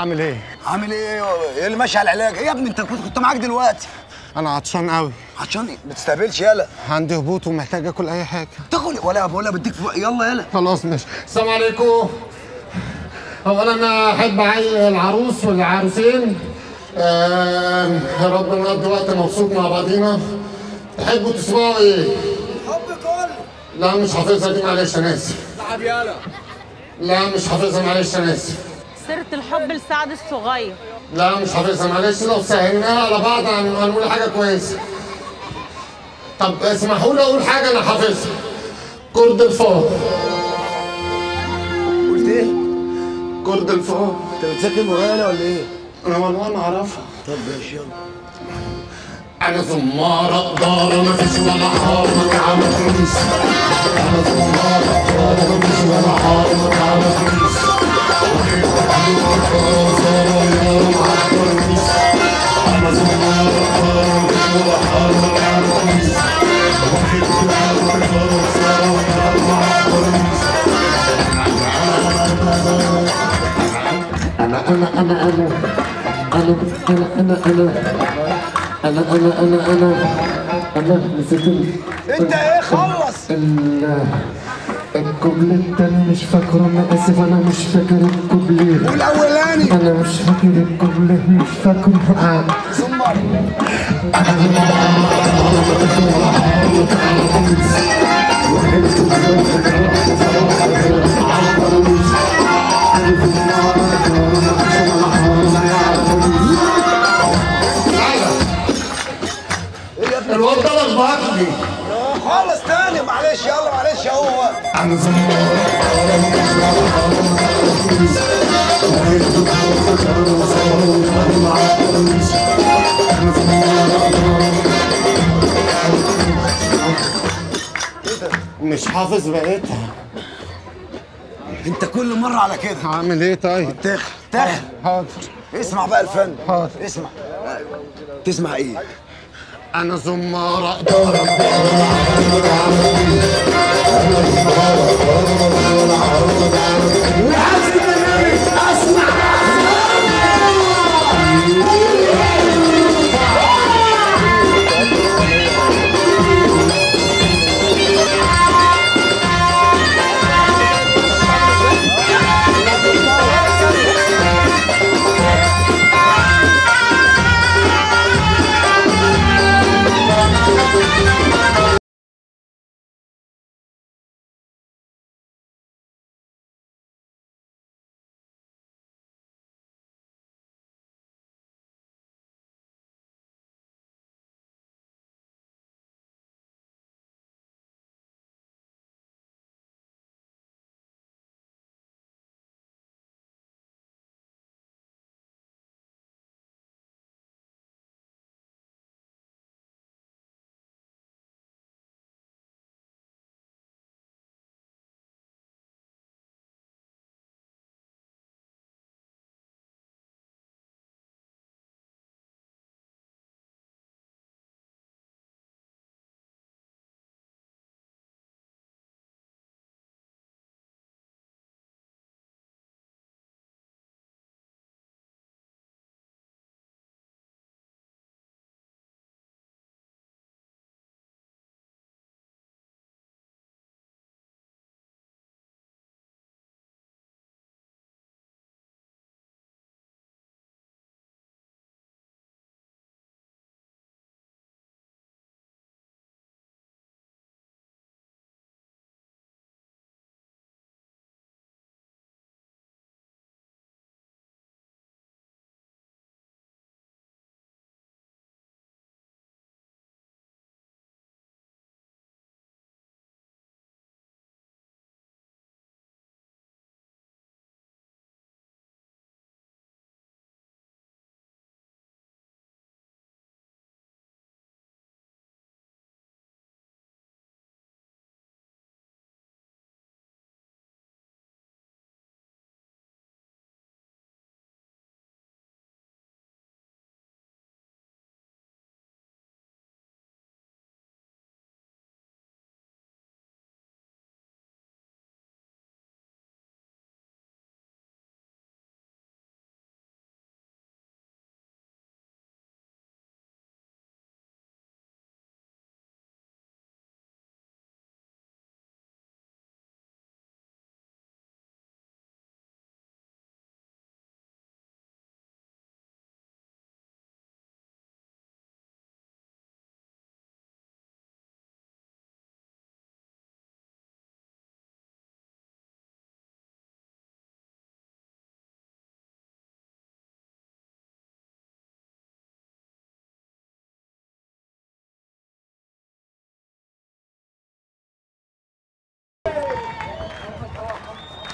عامل ايه؟ عامل ايه ايه اللي ماشي على العلاج ايه يا ابني انت كنت كنت معاك دلوقتي انا عطشان قوي عشان إيه؟ ما تستقبلش يالا عندي هبوط ومحتاج اكل اي حاجه تاكل ولا بقول لك بديك فوق يلا يلا خلاص ماشي السلام عليكم اولا انا احب اعي العروس والعروسين آه يا رب نقضي وقت مبسوط مع بعضينا تحبوا تسمعوا ايه؟ حب كل لا مش حافظها دي معلش انا اسف لعب يالا لا مش حافظها معلش انا اسف سيرة الحب لسعد الصغير لا مش حافظها معلش لو سهلناها على بعض هن- هنقول حاجه كويسه طب اسمحوا لي اقول حاجه انا حافظها كرد الفار قلت ايه كرد الفار انت بتذاكر مرايه ولا ايه انا والله ما اعرفها طب ماشي يلا انا زمارة دارة ما فيش ولا حار ما تعرفنيش انا زمارة دارة ما فيش ولا حار ما تعرفنيش انا زمارة دارة ما فيش ولا حار ما تعرفنيش انا انا انا انا انا انا انا انا انا انا انا انا انا نسيت ال- انت ايه خلص ال الكوبليه التاني مش فاكره انا اسف انا مش فاكر الكوبليه والاولاني انا مش فاكر الكوبليه مش فاكره آه. زمر ايه يا ابني الواد ده لخبطني خلص تاني معلش يلا معلش اهو انا زمان مش حافظ بقيتها انت كل مره على كده هعمل ايه طيب؟ تخ تخ حاضر اسمع بقى الفن حاضر. اسمع تسمع ايه انا زمارة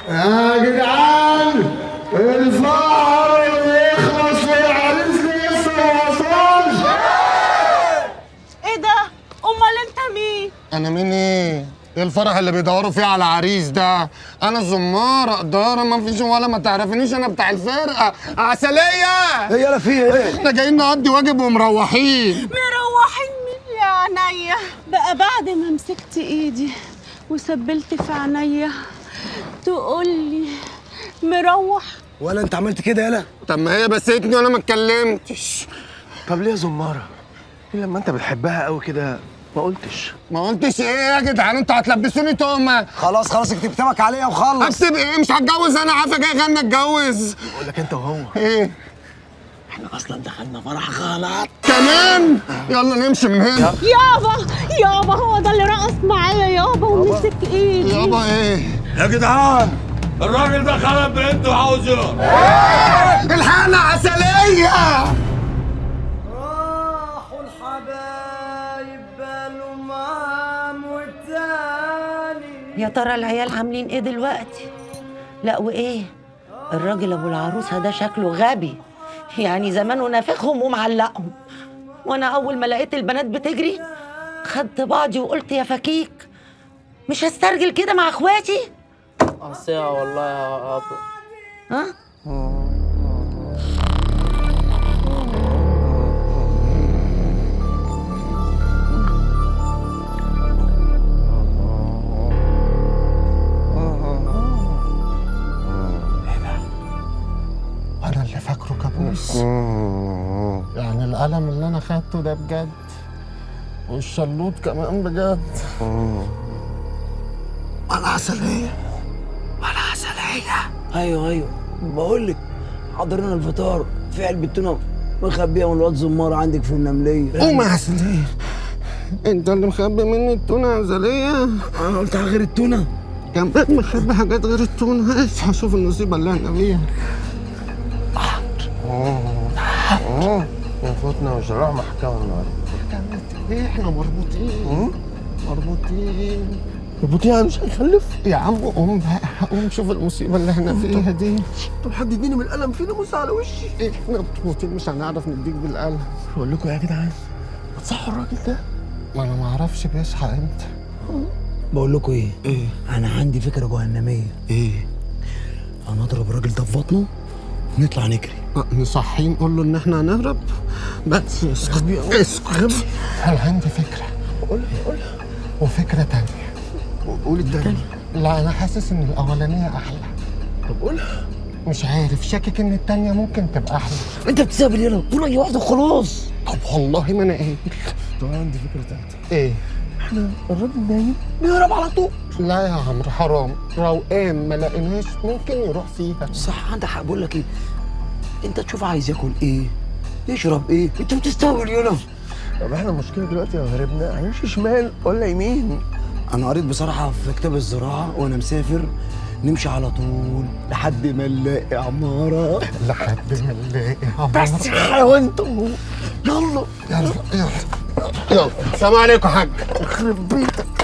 يا جدعان الفقر يخلص والعريس لسه ما وصلش ايه ده امال انت مين انا مين ايه؟ ايه الفرح اللي بيدوروا فيه على عريس ده؟ انا زمارة إدارة ما فيش ولا ما تعرفنيش أنا بتاع الفرقة عسلية هي لا في ايه احنا جايين نقضي واجب ومروحين مروحين مين يا عينيا بقى بعد ما مسكت ايدي وسبلت في عينيا تقولي مروح ولا انت عملت كده يالا طب ما هي بسيتني وأنا ما اتكلمتش طب ليه يا زمارة؟ ليه لما انت بتحبها قوي كده ما قلتش؟ ما قلتش إيه يا جدعان أنتوا هتلبسوني تهمة خلاص خلاص اكتب كتابك عليها وخلص أكتب إيه مش هتجوز أنا عارفة جاي غنى اتجوز بقول لك انت وهو إيه احنا اصلا دخلنا فرح غلط كمان يلا نمشي من هنا يابا يابا هو ده اللي رقص معايا يابا ومسك ايدي يابا إيه يا جدعان الراجل ده خرب بنته وعاوزه الحقنا عسلية راحوا الحبايب بالوا معام والتاني يا ترى العيال عاملين ايه دلوقتي لا وايه الراجل ابو العروسه ده شكله غبي يعني زمانه نافخهم ومعلقهم وانا اول ما لقيت البنات بتجري خدت بعضي وقلت يا فكيك مش هسترجل كده مع اخواتي قصيها والله يا ابو ها أنا اللي فاكره كابوس يعني القلم اللي أنا خدته ده بجد والشلوط كمان بجد ولا عسلية ولا عسلية ايوه ايوه بقول لك حضرنا الفطار في علبه تونه مخبيها من الواد زمار عندك في النمليه قوم يا عسلية أنت اللي مخبي مني التونة يا عسلية انا قلت على غير التونه كمان مخبي حاجات غير التونة هشوف النصيبة اللي أنا فيها وفوتنا مش هنروح محكمة النهارده ليه احنا مربوطين مربوطين ربطيها مش هيخلف يا عم قوم بقى قوم شوف المصيبة اللي احنا فيها دي طب حد يديني من القلم فينا بص على وشي احنا مربوطين مش هنعرف نديك بالقلم بقول لكم يا جدعان ما تصحوا الراجل ده ما انا ما اعرفش بيصحى امتى بقول لكم ايه ايه انا عندي فكره جهنميه ايه هنضرب الراجل ده في بطنه ونطلع نجري أه، نصحيه نقول له ان احنا هنهرب بس اسكت اسكت انا عندي فكرة قولها قولها وفكرة تانية قول التاني لا انا حاسس ان الاولانية احلى طب قولها مش عارف شاكك ان التانية ممكن تبقى احلى انت بتسابل يلا قول اي واحده وخلاص طب والله ما انا قايل طب انا عندي فكرة تالتة ايه احنا الراجل نايم نهرب على طول لا يا عمرو حرام روقان ما لقيناش ممكن يروح فيها صح عندك حق بقول لك ايه انت تشوف عايز ياكل ايه يشرب ايه انت بتستهبل يلا طب احنا المشكلة دلوقتي لو هربنا هنمشي شمال ولا يمين انا قريت بصراحه في كتاب الزراعه وانا مسافر نمشي على طول لحد ما نلاقي عماره لحد ما نلاقي بس يا حيوان طب يلا يلا يلا يلا السلام عليكم يا حاج يخرب بيتك